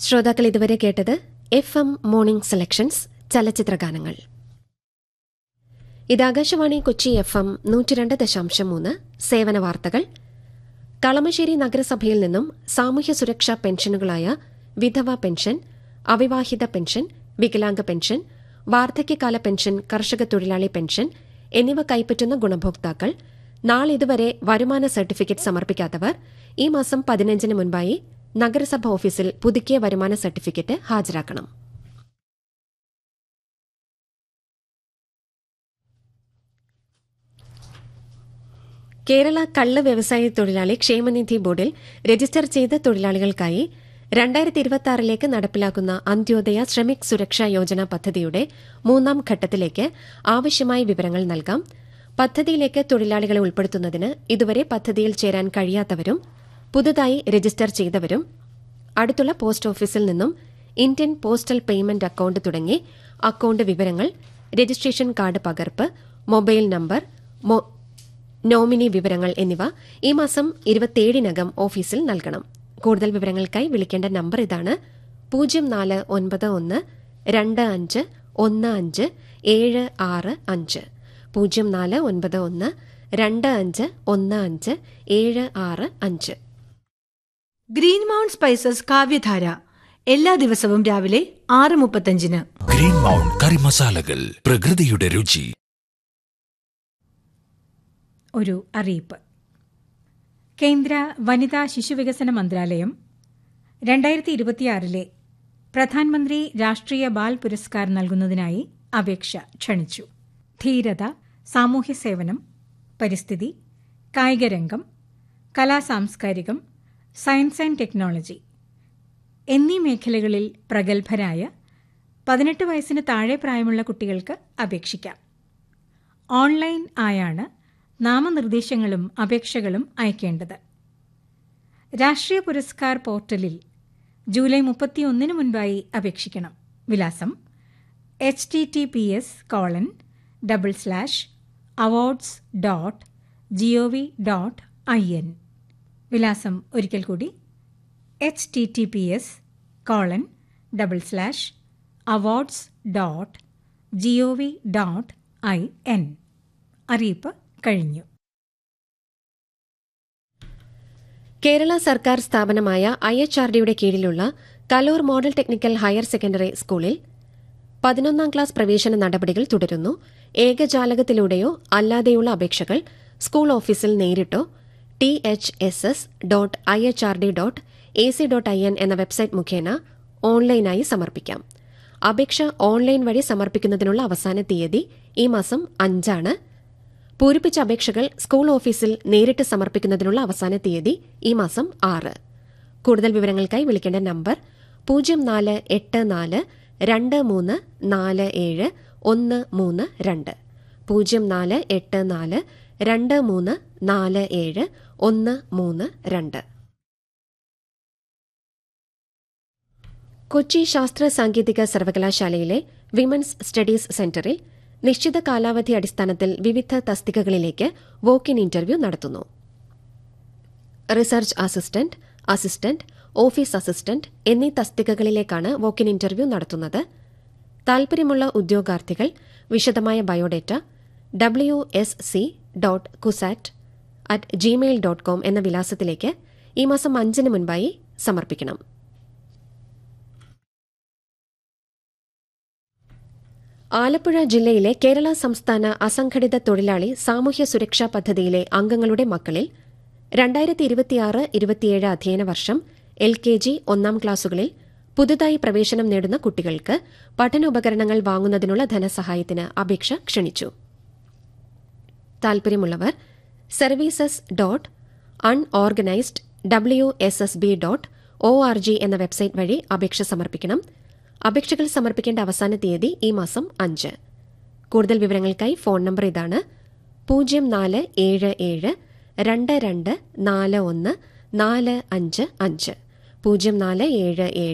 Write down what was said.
ശ്രോതാക്കൾ ഇതുവരെ കേട്ടത് എഫ് എം മോർണിംഗ് സെലക്ഷൻസ് ചലച്ചിത്രഗാനങ്ങൾ ഇത് ആകാശവാണി കൊച്ചി എഫ് എം നൂറ്റിരണ്ട് ദശാംശം മൂന്ന് സേവന വാർത്തകൾ കളമശ്ശേരി നഗരസഭയിൽ നിന്നും സാമൂഹ്യ സുരക്ഷാ പെൻഷനുകളായ വിധവ പെൻഷൻ അവിവാഹിത പെൻഷൻ വികലാംഗ പെൻഷൻ വാർദ്ധക്യകാല പെൻഷൻ കർഷക തൊഴിലാളി പെൻഷൻ എന്നിവ കൈപ്പറ്റുന്ന ഗുണഭോക്താക്കൾ നാളിതുവരെ വരുമാന സർട്ടിഫിക്കറ്റ് സമർപ്പിക്കാത്തവർ ഈ മാസം പതിനഞ്ചിന് മുൻപായി നഗരസഭ ഓഫീസിൽ പുതുക്കിയ വരുമാന സർട്ടിഫിക്കറ്റ് ഹാജരാക്കണം കേരള കള്ള് വ്യവസായ തൊഴിലാളി ക്ഷേമനിധി ബോർഡിൽ രജിസ്റ്റർ ചെയ്ത തൊഴിലാളികൾക്കായി രണ്ടായിരത്തി ഇരുപത്തിയാറിലേക്ക് നടപ്പിലാക്കുന്ന അന്ത്യോദയ ശ്രമിക് സുരക്ഷാ യോജന പദ്ധതിയുടെ മൂന്നാം ഘട്ടത്തിലേക്ക് ആവശ്യമായ വിവരങ്ങൾ നൽകാം പദ്ധതിയിലേക്ക് തൊഴിലാളികളെ ഉൾപ്പെടുത്തുന്നതിന് ഇതുവരെ പദ്ധതിയിൽ ചേരാൻ കഴിയാത്തവരും പുതുതായി രജിസ്റ്റർ ചെയ്തവരും അടുത്തുള്ള പോസ്റ്റ് ഓഫീസിൽ നിന്നും ഇന്ത്യൻ പോസ്റ്റൽ പേയ്മെന്റ് അക്കൌണ്ട് തുടങ്ങി അക്കൌണ്ട് വിവരങ്ങൾ രജിസ്ട്രേഷൻ കാർഡ് പകർപ്പ് മൊബൈൽ നമ്പർ മൊ- നോമിനി വിവരങ്ങൾ എന്നിവ ഈ മാസം ഇരുപത്തിയേഴിനകം ഓഫീസിൽ നൽകണം കൂടുതൽ വിവരങ്ങൾക്കായി വിളിക്കേണ്ട നമ്പർ ഇതാണ് പൂജ്യം നാല് ഒൻപത് ഒന്ന് രണ്ട് അഞ്ച് ഒന്ന് അഞ്ച് ഏഴ് ആറ് അഞ്ച് പൂജ്യം നാല് ഒൻപത് ഒന്ന് രണ്ട് അഞ്ച് ഒന്ന് അഞ്ച് ഏഴ് ആറ് അഞ്ച് ഗ്രീൻ മൗണ്ട് സ്പൈസസ് കാവ്യധാര എല്ലാ ദിവസവും രാവിലെ ആറ് മുപ്പത്തഞ്ചിന് ഗ്രീൻ മൗണ്ട് കറി മസാലകൾ പ്രകൃതിയുടെ രുചി ഒരു അറിയിപ്പ് കേന്ദ്ര വനിതാ ശിശുവികസന മന്ത്രാലയം രണ്ടായിരത്തി ഇരുപത്തിയാറിലെ പ്രധാനമന്ത്രി രാഷ്ട്രീയ ബാൽ പുരസ്കാർ നൽകുന്നതിനായി അപേക്ഷ ക്ഷണിച്ചു ധീരത സാമൂഹ്യ സേവനം പരിസ്ഥിതി കായികരംഗം കലാസാംസ്കാരികം സയൻസ് ആൻഡ് ടെക്നോളജി എന്നീ മേഖലകളിൽ പ്രഗത്ഭരായ പതിനെട്ട് വയസ്സിന് താഴെ പ്രായമുള്ള കുട്ടികൾക്ക് അപേക്ഷിക്കാം ഓൺലൈൻ ആയാണ് നാമനിർദ്ദേശങ്ങളും അപേക്ഷകളും അയക്കേണ്ടത് രാഷ്ട്രീയ പുരസ്കാർ പോർട്ടലിൽ ജൂലൈ മുപ്പത്തിയൊന്നിന് മുൻപായി അപേക്ഷിക്കണം വിലാസം H T T P S colon double slash awards dot G O V dot I N വിലാസം ഒരിക്കൽ കൂടി H T T P S colon double slash awards dot G O V dot I N അറിയിപ്പ് കഴിഞ്ഞു കേരള സർക്കാർ സ്ഥാപനമായ I H R ഡിയുടെ കീഴിലുള്ള Kaloor model technical higher secondary സ്കൂളിൽ പതിനൊന്നാം ക്ലാസ് പ്രവേശന നടപടികൾ തുടരുന്നു ഏകജാലകത്തിലൂടെയോ അല്ലാതെയുള്ള അപേക്ഷകൾ സ്കൂൾ ഓഫീസിൽ നേരിട്ടോ T H S S dot I H R D dot A C dot I N എന്ന വെബ്സൈറ്റ് മുഖേന ഓൺലൈനായി സമർപ്പിക്കാം അപേക്ഷ ഓൺലൈൻ വഴി സമർപ്പിക്കുന്നതിനുള്ള അവസാന തീയതി ഈ മാസം അഞ്ചാണ് പൂരിപ്പിച്ച അപേക്ഷകൾ സ്കൂൾ ഓഫീസിൽ നേരിട്ട് സമർപ്പിക്കുന്നതിനുള്ള അവസാന തീയതി ഈ മാസം ആറ് കൂടുതൽ വിവരങ്ങൾക്കായി വിളിക്കേണ്ട നമ്പർ പൂജ്യം നാല് എട്ട് നാല് രണ്ട് മൂന്ന് നാല് ഏഴ് ഒന്ന് മൂന്ന് രണ്ട് പൂജ്യം നാല് എട്ട് നാല് രണ്ട് മൂന്ന് നാല് ഏഴ് ഒന്ന് മൂന്ന് രണ്ട് കൊച്ചി ശാസ്ത്ര സാങ്കേതിക സർവകലാശാലയിലെ വിമൻസ് സ്റ്റഡീസ് സെന്ററിൽ നിശ്ചിത കാലാവധി അടിസ്ഥാനത്തിൽ വിവിധ തസ്തികകളിലേക്ക് വോക്ക് ഇൻ ഇന്റർവ്യൂ നടത്തുന്നു research assistant assistant office assistant എന്നീ തസ്തികകളിലേക്കാണ് വോക്ക് ഇൻ ഇന്റർവ്യൂ നടത്തുന്നത് താൽപര്യമുള്ള ഉദ്യോഗാർത്ഥികൾ വിശദമായ biodata W S C dot CUSAT at gmail dot com എന്ന വിലാസത്തിലേക്ക് ഈ മാസം അഞ്ചിന് മുൻപായി സമർപ്പിക്കണം ആലപ്പുഴ ജില്ലയിലെ കേരള സംസ്ഥാന അസംഘടിത തൊഴിലാളി സാമൂഹ്യ സുരക്ഷാ പദ്ധതിയിലെ അംഗങ്ങളുടെ മക്കളിൽ രണ്ടായിരത്തി ഇരുപത്തിയാറ് ഇരുപത്തിയേഴ് അധ്യയന വർഷം എൽ കെ ജി ഒന്നാം ക്ലാസുകളിൽ പുതുതായി പ്രവേശനം നേടുന്ന കുട്ടികൾക്ക് പഠനോപകരണങ്ങൾ വാങ്ങുന്നതിനുള്ള ധനസഹായത്തിന് അപേക്ഷ ക്ഷണിച്ചു താൽപര്യമുള്ളവർ services dot unorganised W S S B dot O R G എന്ന വെബ്സൈറ്റ് വഴി അപേക്ഷ സമർപ്പിക്കണം അപേക്ഷകൾ സമർപ്പിക്കേണ്ട അവസാന തീയതി ഈ മാസം അഞ്ച് കൂടുതൽ വിവരങ്ങൾക്കായി ഫോൺ നമ്പർ ഇതാണ് പൂജ്യം നാല് ഏഴ് ഏഴ് രണ്ട് രണ്ട് നാല് ഒന്ന് നാല് അഞ്ച് അഞ്ച് പൂജ്യം നാല് ഏഴ് ഏഴ്